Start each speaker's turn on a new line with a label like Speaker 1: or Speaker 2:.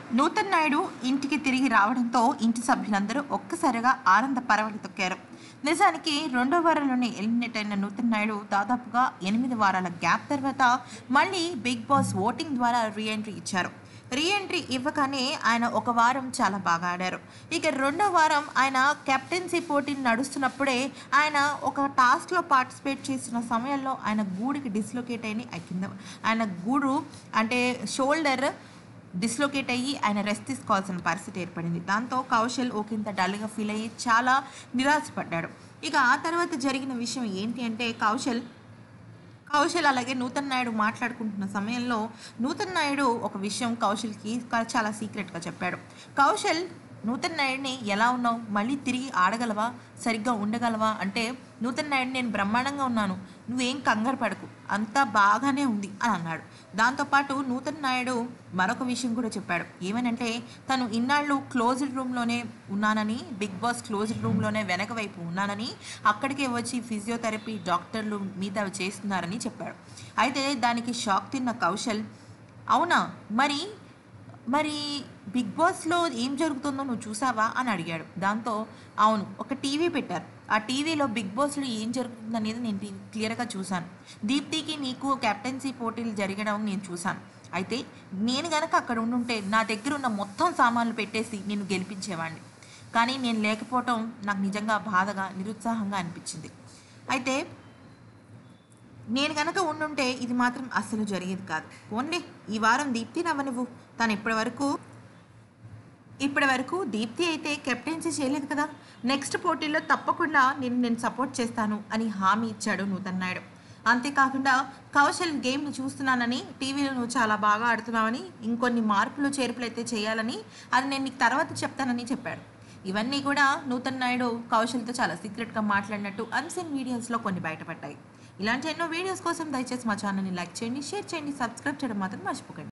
Speaker 1: నూతన్ నాయుడు ఇంటికి తిరిగి రావడంతో ఇంటి సభ్యులందరూ ఒక్కసారిగా ఆనంద పరవడి తొక్కారు నిజానికి రెండో వారంలోనే ఎలిమినేట్ అయిన నూతన్ నాయుడు దాదాపుగా ఎనిమిది వారాల గ్యాప్ తర్వాత మళ్ళీ బిగ్ బాస్ ఓటింగ్ ద్వారా రీఎంట్రీ ఇచ్చారు రీఎంట్రీ ఇవ్వగానే ఆయన ఒక వారం చాలా బాగా ఆడారు ఇక రెండో వారం ఆయన కెప్టెన్సీ పోటీ నడుస్తున్నప్పుడే ఆయన ఒక టాస్క్లో పార్టిసిపేట్ చేసిన సమయంలో ఆయన గూడికి డిస్లొకేట్ అయిన కింద ఆయన గూడు అంటే షోల్డర్ డిస్లొకేట్ అయ్యి ఆయన రెస్ట్ తీసుకోవాల్సిన పరిస్థితి ఏర్పడింది దాంతో కౌశల్ ఒకంత డల్గా ఫీల్ అయ్యి చాలా నిరాశపడ్డాడు ఇక ఆ తర్వాత జరిగిన విషయం ఏంటి అంటే కౌశల్ కౌశల్ అలాగే నూతన్ నాయుడు మాట్లాడుకుంటున్న సమయంలో నూతన్ నాయుడు ఒక విషయం కౌశల్కి క- చాలా సీక్రెట్గా చెప్పాడు కౌశల్ నూతన్ నాయుడిని ఎలా ఉన్నావు మళ్ళీ తిరిగి ఆడగలవా సరిగ్గా ఉండగలవా అంటే నూతన్ నాయుడు నేను బ్రహ్మాండంగా ఉన్నాను నువ్వేం కంగారు పడకు అంతా బాగానే ఉంది అని అన్నాడు దాంతోపాటు నూతన్ నాయుడు మరొక విషయం కూడా చెప్పాడు ఏమనంటే తను ఇన్నాళ్ళు క్లోజ్డ్ రూమ్లోనే ఉన్నానని బిగ్ బాస్ క్లోజ్డ్ రూమ్లోనే వెనక వైపు ఉన్నానని అక్కడికే వచ్చి ఫిజియోథెరపీ డాక్టర్లు మిగతా చేస్తున్నారని చెప్పాడు అయితే దానికి షాక్ తిన్న కౌశల్ అవునా మరి మరి బిగ్ బాస్లో ఏం జరుగుతుందో నువ్వు చూసావా అని అడిగాడు దాంతో అవును ఒక టీవీ పెట్టారు ఆ టీవీలో బిగ్ బాస్లో ఏం జరుగుతుంది అనేది నేను టీ- క్లియర్గా చూశాను దీప్తికి నీకు కెప్టెన్సీ పోటీలు జరగడం నేను చూశాను అయితే నేను గనక అక్కడ ఉండుంటే నా దగ్గర ఉన్న మొత్తం సామాన్లు పెట్టేసి నేను గెలిపించేవాడిని కానీ నేను లేకపోవటం నాకు నిజంగా బాధగా నిరుత్సాహంగా అనిపించింది అయితే నేను కనుక ఉండుంటే ఇది మాత్రం అస్సలు జరిగేది కాదు పోన్లే ఈ వారం దీప్తి నవ్వనివ్వు తను ఇప్పటి వరకు ఇప్పటి వరకు దీప్తి అయితే కెప్టెన్సీ చేయలేదు కదా నెక్స్ట్ పోటీల్లో తప్పకుండా నేను నేను సపోర్ట్ చేస్తాను అని హామీ ఇచ్చాడు నూతన్ నాయుడు అంతేకాకుండా కౌశల్ గేమ్ని చూస్తున్నానని టీవీలో నువ్వు చాలా బాగా ఆడుతున్నావని ఇంకొన్ని మార్పులు చేర్పులు అయితే చేయాలని అది నేను నీకు తర్వాత చెప్తానని చెప్పాడు ఇవన్నీ కూడా నూతన్ నాయుడు కౌశల్తో చాలా సీక్రెట్గా మాట్లాడినట్టు అన్సెన్ వీడియోస్లో కొన్ని బయటపడ్డాయి ఇలాంటి ఎన్నో వీడియోస్ కోసం దయచేసి మా ఛానల్ని లైక్ చేయండి షేర్ చేయండి సబ్స్క్రైబ్ చేయడం మాత్రం మర్చిపోకండి